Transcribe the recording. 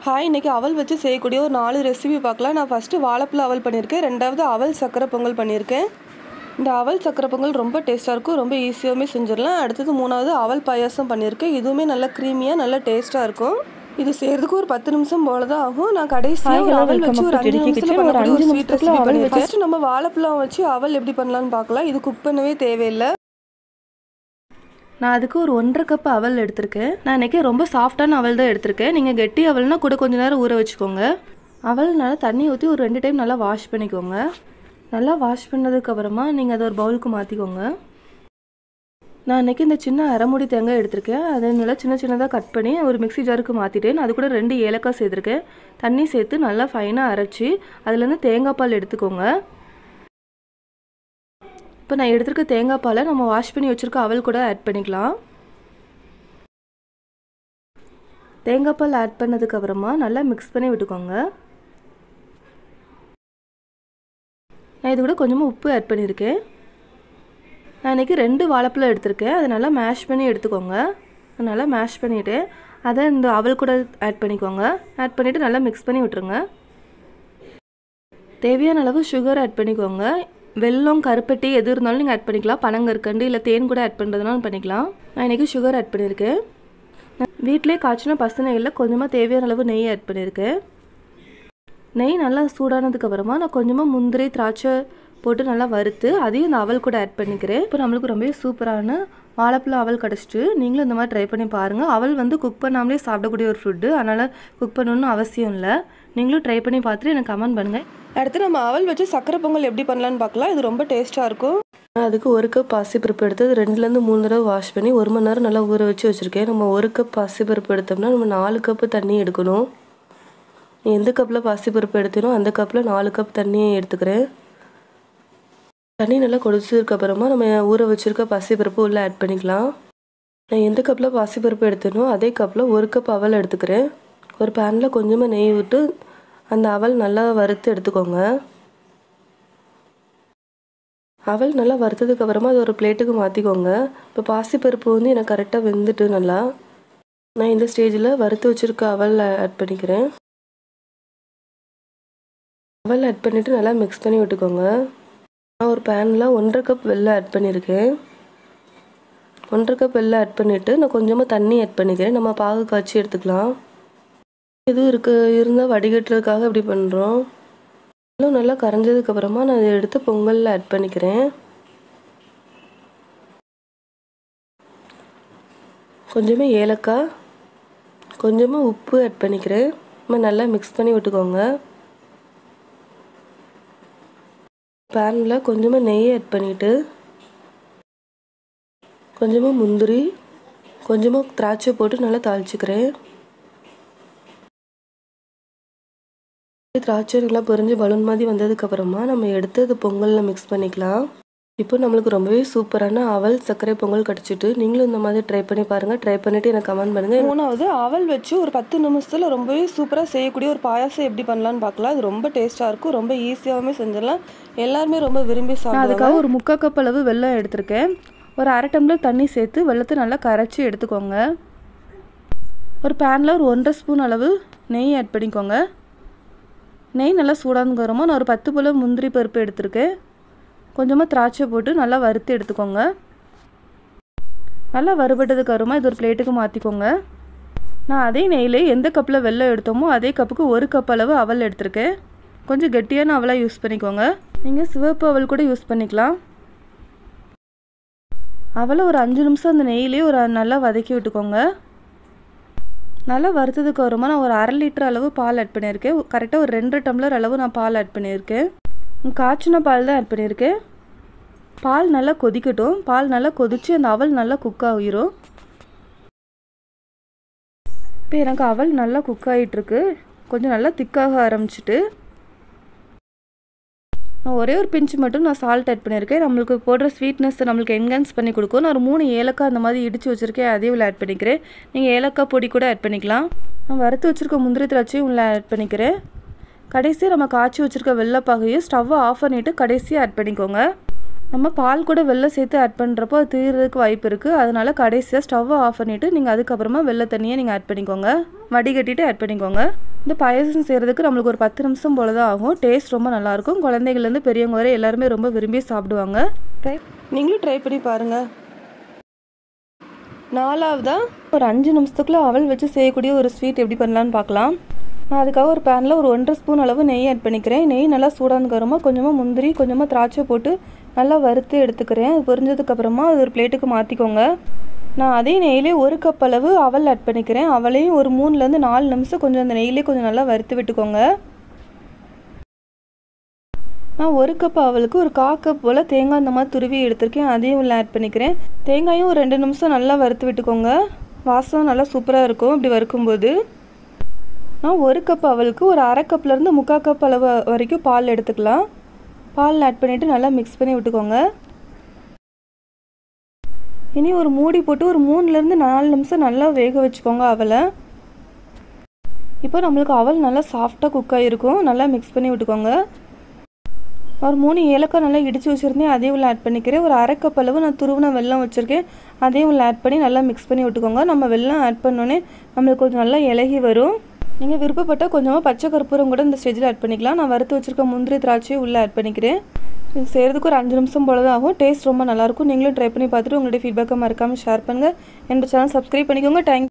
Hi இன்றைக்கி அவல் வச்சு செய்யக்கூடிய ஒரு நாலு ரெசிபி பார்க்கலாம் நான் ஃபஸ்ட்டு வாழைப்பழ அவல் பண்ணியிருக்கேன் ரெண்டாவது அவல் சக்கரை பொங்கல் பண்ணியிருக்கேன் இந்த அவல் சக்கரை பொங்கல் ரொம்ப டேஸ்ட்டாக இருக்கும் ரொம்ப ஈஸியாகவே செஞ்சிடலாம் அடுத்தது மூணாவது அவல் பாயாசம் பண்ணியிருக்கேன் இதுவுமே நல்ல க்ரீமியாக நல்ல டேஸ்ட்டாக இருக்கும் இது செய்யறதுக்கு ஒரு பத்து நிமிஷம் போல தான் ஆகும் நான் கடைசியாக Hi, ஒரு hello, அவல் welcome வச்சு ஒரு up to அஞ்சு Jeriki நிமிஷத்தில் Kitchen. ஒரு பண்ணக்கூடிய ஒரு அஞ்சு ஸ்வீட் நிமிஷத்துல ரெசிபி அவல் பண்ணியிருக்கேன் வச்சு- ஃபஸ்ட்டு நம்ம வாழைப்பழம் வச்சு அவல் எப்படி பண்ணலான்னு பார்க்கலாம் இது குக் பண்ணவே தேவையில்லை நான் அதுக்கு ஒரு ஒன்றரை கப் அவல் எடுத்திருக்கேன் நான் இன்றைக்கி ரொம்ப சாஃப்டான அவல் தான் எடுத்திருக்கேன் நீங்கள் கெட்டி அவல்னா கூட கொஞ்ச நேரம் ஊற வச்சுக்கோங்க அவல் நல்லா தண்ணி ஊற்றி ஒரு ரெண்டு டைம் நல்லா வாஷ் பண்ணிக்கோங்க நல்லா வாஷ் பண்ணதுக்கப்புறமா நீங்கள் அதை ஒரு பவுலுக்கு மாற்றிக்கோங்க நான் இன்றைக்கி இந்த சின்ன அரைமுடி தேங்காய் எடுத்திருக்கேன் அதை நல்லா சின்ன சின்னதாக கட் பண்ணி ஒரு மிக்ஸி ஜாருக்கு மாற்றிட்டேன் அது கூட ரெண்டு ஏலக்காய் சேர்த்துருக்கேன் தண்ணி சேர்த்து நல்லா ஃபைனாக அரைச்சி அதுலேருந்து தேங்காய் பால் எடுத்துக்கோங்க இப்போ நான் எடுத்திருக்க தேங்காய் பாலை நம்ம வாஷ் பண்ணி வச்சுருக்க அவல் கூட ஆட் பண்ணிக்கலாம் தேங்காய் பால் ஆட் பண்ணதுக்கப்புறமா நல்லா மிக்ஸ் பண்ணி விட்டுக்கோங்க நான் இது கூட கொஞ்சமாக உப்பு ஆட் பண்ணியிருக்கேன் நான் இன்றைக்கி ரெண்டு வாழைப்பழம் எடுத்திருக்கேன் அதை நல்லா மேஷ் பண்ணி எடுத்துக்கோங்க நல்லா மேஷ் பண்ணிவிட்டு அதை இந்த அவல் கூட ஆட் பண்ணிக்கோங்க ஆட் பண்ணிவிட்டு நல்லா மிக்ஸ் பண்ணி விட்டுருங்க தேவையான அளவு சுகர் ஆட் பண்ணிக்கோங்க வெல்லம் கருப்பட்டி எது இருந்தாலும் நீங்கள் ஆட் பண்ணிக்கலாம் பனங்கற்கண்டு இல்லை தேன் கூட ஆட் பண்ணுறதுனாலும் பண்ணிக்கலாம் நான் இன்றைக்கி சுகர் ஆட் பண்ணியிருக்கேன் நான் வீட்டிலே காய்ச்சின பசு நெய்யில் கொஞ்சமாக தேவையான அளவு நெய் ஆட் பண்ணியிருக்கேன் நெய் நல்லா சூடானதுக்கப்புறமா நான் கொஞ்சமாக முந்திரி திராட்சை போட்டு நல்லா வறுத்து அதையும் இந்த அவல் கூட ஆட் பண்ணிக்கிறேன் இப்போ நம்மளுக்கு ரொம்பவே சூப்பரான வாழைப்பழம் அவல் கிடச்சிட்டு நீங்களும் இந்த மாதிரி ட்ரை பண்ணி பாருங்கள் அவல் வந்து குக் பண்ணாமலே சாப்பிடக்கூடிய ஒரு ஃபுட்டு அதனால் குக் பண்ணணும்னு அவசியம் இல்லை நீங்களும் ட்ரை பண்ணி பார்த்துட்டு எனக்கு கமெண்ட் பண்ணுங்கள் அடுத்து நம்ம அவல் வச்சு சக்கரை பொங்கல் எப்படி பண்ணலான்னு பார்க்கலாம் இது ரொம்ப டேஸ்ட்டாக இருக்கும் அதுக்கு ஒரு கப் பாசிப்பருப்பு எடுத்து அது ரெண்டுலேருந்து மூணு தடவை வாஷ் பண்ணி ஒரு மணி நேரம் நல்லா ஊற வச்சு வச்சுருக்கேன் நம்ம ஒரு கப் பாசிப்பருப்பு எடுத்தோம்னா நம்ம நாலு கப்பு தண்ணி எடுக்கணும் நீ எந்த கப்பில் பாசிப்பருப்பு எடுத்தீனோ அந்த கப்பில் நாலு கப் தண்ணி எடுத்துக்கிறேன் தண்ணி நல்லா கொதிச்சதுக்கப்புறமா நம்ம ஊற வச்சுருக்க பாசிப்பருப்பு உள்ளே ஆட் பண்ணிக்கலாம் நான் எந்த கப்பில் பாசிப்பருப்பு எடுத்தேனோ அதே கப்பில் ஒரு கப் அவல் எடுத்துக்கிறேன் ஒரு பேனில் கொஞ்சமாக நெய் விட்டு அந்த அவல் நல்லா வறுத்து எடுத்துக்கோங்க அவல் நல்லா வறுத்ததுக்கு அப்புறமா அது ஒரு பிளேட்டுக்கு மாற்றிக்கோங்க இப்போ பாசிப்பருப்பு வந்து எனக்கு கரெக்டாக வெந்துட்டு நல்லா நான் இந்த ஸ்டேஜில் வறுத்து வச்சுருக்க அவல் ஆட் பண்ணிக்கிறேன் அவல் ஆட் பண்ணிவிட்டு நல்லா மிக்ஸ் பண்ணி விட்டுக்கோங்க நான் ஒரு பேனில் ஒன்றரை கப் வெள்ளம் ஆட் பண்ணியிருக்கேன் ஒன்றரை கப் வெள்ளம் ஆட் பண்ணிவிட்டு நான் கொஞ்சமாக தண்ணி ஆட் பண்ணிக்கிறேன் நம்ம பாகு காய்ச்சி எடுத்துக்கலாம் இது இருக்கு இருந்தால் வடிகட்டுறதுக்காக இப்படி பண்ணுறோம் வெள்ளம் நல்லா கரைஞ்சதுக்கப்புறமா நான் இதை எடுத்து பொங்கலில் ஆட் பண்ணிக்கிறேன் கொஞ்சமாக ஏலக்காய் கொஞ்சமாக உப்பு ஆட் பண்ணிக்கிறேன் நம்ம நல்லா மிக்ஸ் பண்ணி விட்டுக்கோங்க பேனில் கொஞ்சமாக நெய் ஆட் பண்ணிவிட்டு கொஞ்சமாக முந்திரி கொஞ்சமாக திராட்சை போட்டு நல்லா தாளிச்சுக்கிறேன் திராட்சை நல்லா பொரிஞ்சு பலூன் மாதிரி வந்ததுக்கப்புறமா நம்ம எடுத்து அது பொங்கலில் மிக்ஸ் பண்ணிக்கலாம் இப்போ நம்மளுக்கு ரொம்பவே சூப்பரான அவல் சர்க்கரை பொங்கல் கிடச்சிட்டு நீங்களும் இந்த மாதிரி ட்ரை பண்ணி பாருங்கள் ட்ரை பண்ணிவிட்டு எனக்கு கமெண்ட் பண்ணுங்கள் மூணாவது அவல் வச்சு ஒரு பத்து நிமிஷத்தில் ரொம்பவே சூப்பராக செய்யக்கூடிய ஒரு பாயாசம் எப்படி பண்ணலான்னு பார்க்கலாம் இது ரொம்ப டேஸ்ட்டாக இருக்கும் ரொம்ப ஈஸியாகவுமே செஞ்சிடலாம் எல்லாருமே ரொம்ப விரும்பி சாப்பிடுவாங்க அதுக்காக ஒரு முக்கால் கப் அளவு வெல்லம் எடுத்திருக்கேன் ஒரு அரை டம்ளர் தண்ணி சேர்த்து வெள்ளத்தை நல்லா கரைச்சி எடுத்துக்கோங்க ஒரு பேனில் ஒரு ஒன்றரை ஸ்பூன் அளவு நெய் ஆட் பண்ணிக்கோங்க நெய் நல்லா சூடானதுக்கப்புறமா நான் ஒரு பத்து போல் முந்திரி பருப்பு எடுத்திருக்கேன் கொஞ்சமாக திராட்சை போட்டு நல்லா வறுத்து எடுத்துக்கோங்க நல்லா வறுபட்டதுக்கு அப்புறமா இது ஒரு பிளேட்டுக்கு மாற்றிக்கோங்க நான் அதே நெய்யில் எந்த கப்பில் வெள்ளம் எடுத்தோமோ அதே கப்புக்கு ஒரு கப் அளவு அவல் எடுத்திருக்கேன் கொஞ்சம் கெட்டியான அவலாக யூஸ் பண்ணிக்கோங்க நீங்கள் சிவப்பு அவல் கூட யூஸ் பண்ணிக்கலாம் அவலை ஒரு அஞ்சு நிமிஷம் அந்த நெய்யிலே ஒரு நல்லா வதக்கி விட்டுக்கோங்க நல்லா வறுத்ததுக்கு அப்புறமா நான் ஒரு அரை லிட்டர் அளவு பால் ஆட் பண்ணியிருக்கேன் கரெக்டாக ஒரு ரெண்டு டம்ளர் அளவு நான் பால் ஆட் பண்ணியிருக்கேன் காய்ச்சின பால் தான் ஆட் பண்ணியிருக்கேன் பால் நல்லா கொதிக்கட்டும் பால் நல்லா கொதித்து அந்த அவல் நல்லா குக் ஆகிரும் இப்போ எனக்கு அவல் நல்லா குக் ஆகிட்டுருக்கு கொஞ்சம் நல்லா திக்காக ஆரம்பிச்சிட்டு நான் ஒரே ஒரு பிஞ்சு மட்டும் நான் சால்ட் ஆட் பண்ணியிருக்கேன் நம்மளுக்கு போடுற ஸ்வீட்னஸ் நம்மளுக்கு என்ஹான்ஸ் பண்ணி கொடுக்கும் நான் ஒரு மூணு ஏலக்காய் அந்த மாதிரி இடித்து வச்சுருக்கேன் அதையும் உள்ள ஆட் பண்ணிக்கிறேன் நீங்கள் ஏலக்காய் பொடி கூட ஆட் பண்ணிக்கலாம் நான் வறுத்து வச்சுருக்க முந்திரி திராட்சையும் உள்ள ஆட் பண்ணிக்கிறேன் கடைசியாக நம்ம காய்ச்சி வச்சுருக்க வெள்ளைப்பாகையும் ஸ்டவ்வை ஆஃப் பண்ணிவிட்டு கடைசியாக ஆட் பண்ணிக்கோங்க நம்ம பால் கூட வெள்ளம் சேர்த்து ஆட் பண்ணுறப்போ அது தீர்றதுக்கு வாய்ப்பு இருக்குது அதனால் கடைசியாக ஸ்டவ்வை ஆஃப் பண்ணிவிட்டு நீங்கள் அதுக்கப்புறமா வெள்ளை தண்ணியை நீங்கள் ஆட் பண்ணிக்கோங்க வடிகட்டிட்டு ஆட் பண்ணிக்கோங்க இந்த பாயசம் செய்கிறதுக்கு நம்மளுக்கு ஒரு பத்து நிமிஷம் போல தான் ஆகும் டேஸ்ட் ரொம்ப நல்லாயிருக்கும் குழந்தைகள்லேருந்து பெரியவங்க வரை எல்லாருமே ரொம்ப விரும்பி சாப்பிடுவாங்க ட்ரை நீங்களும் ட்ரை பண்ணி பாருங்கள் நாலாவதாக ஒரு அஞ்சு நிமிஷத்துக்குள்ளே அவல் வச்சு செய்யக்கூடிய ஒரு ஸ்வீட் எப்படி பண்ணலான்னு பார்க்கலாம் நான் அதுக்காக ஒரு பேனில் ஒரு ஒன்றரை ஸ்பூன் அளவு நெய் ஆட் பண்ணிக்கிறேன் நெய் நல்லா சூடானதுக்கு அப்புறமா கொஞ்சமாக முந்திரி கொஞ்சமாக திராட்சை போட்டு நல்லா வறுத்து எடுத்துக்கிறேன் அது பொரிஞ்சதுக்கப்புறமா அது ஒரு பிளேட்டுக்கு மாற்றிக்கோங்க நான் அதே நெய்யிலே ஒரு கப் அளவு அவல் ஆட் பண்ணிக்கிறேன் அவளையும் ஒரு மூணுலேருந்து நாலு நிமிஷம் கொஞ்சம் அந்த நெய்யிலே கொஞ்சம் நல்லா வறுத்து விட்டுக்கோங்க நான் ஒரு கப் அவளுக்கு ஒரு கா கப் போல் தேங்காய் இந்த மாதிரி துருவி எடுத்திருக்கேன் அதையும் உள்ள ஆட் பண்ணிக்கிறேன் தேங்காயும் ஒரு ரெண்டு நிமிஷம் நல்லா வறுத்து விட்டுக்கோங்க வாசம் நல்லா சூப்பராக இருக்கும் இப்படி வறுக்கும்போது நான் ஒரு கப் அவளுக்கு ஒரு அரை கப்லேருந்து முக்கால் கப் அளவு வரைக்கும் பால் எடுத்துக்கலாம் பால் ஆட் பண்ணிவிட்டு நல்லா மிக்ஸ் பண்ணி விட்டுக்கோங்க இனி ஒரு மூடி போட்டு ஒரு மூணுலேருந்து நாலு நிமிஷம் நல்லா வேக வச்சுக்கோங்க அவலை இப்போ நம்மளுக்கு அவல் நல்லா சாஃப்டாக குக் ஆகிருக்கும் நல்லா மிக்ஸ் பண்ணி விட்டுக்கோங்க ஒரு மூணு ஏலக்காய் நல்லா இடித்து வச்சுருந்தேன் அதையும் உள்ள ஆட் பண்ணிக்கிறேன் ஒரு அரை கப் அளவு நான் துருவின வெல்லம் வச்சுருக்கேன் அதையும் உள்ள ஆட் பண்ணி நல்லா மிக்ஸ் பண்ணி விட்டுக்கோங்க நம்ம வெல்லம் ஆட் பண்ணோன்னே நம்மளுக்கு கொஞ்சம் நல்லா இலகி வரும் நீங்கள் விருப்பப்பட்டால் கொஞ்சமாக பச்சை கற்பூரம் கூட இந்த ஸ்டேஜில் ஆட் பண்ணிக்கலாம் நான் வறுத்து வச்சுருக்க முந்திரி திராட்சையும் உள்ளே ஆட் பண்ணிக்கிறேன் இது செய்கிறதுக்கு ஒரு அஞ்சு நிமிஷம் போல தான் ஆகும் டேஸ்ட் ரொம்ப நல்லாயிருக்கும் நீங்களும் ட்ரை பண்ணி பார்த்துட்டு உங்களுடைய ஃபீட்பேக்கை மறக்காமல் ஷேர் பண்ணுங்கள் என்னோட சேனல் சப்ஸ்கிரைப் பண்ணிக்கோங்க தேங்க்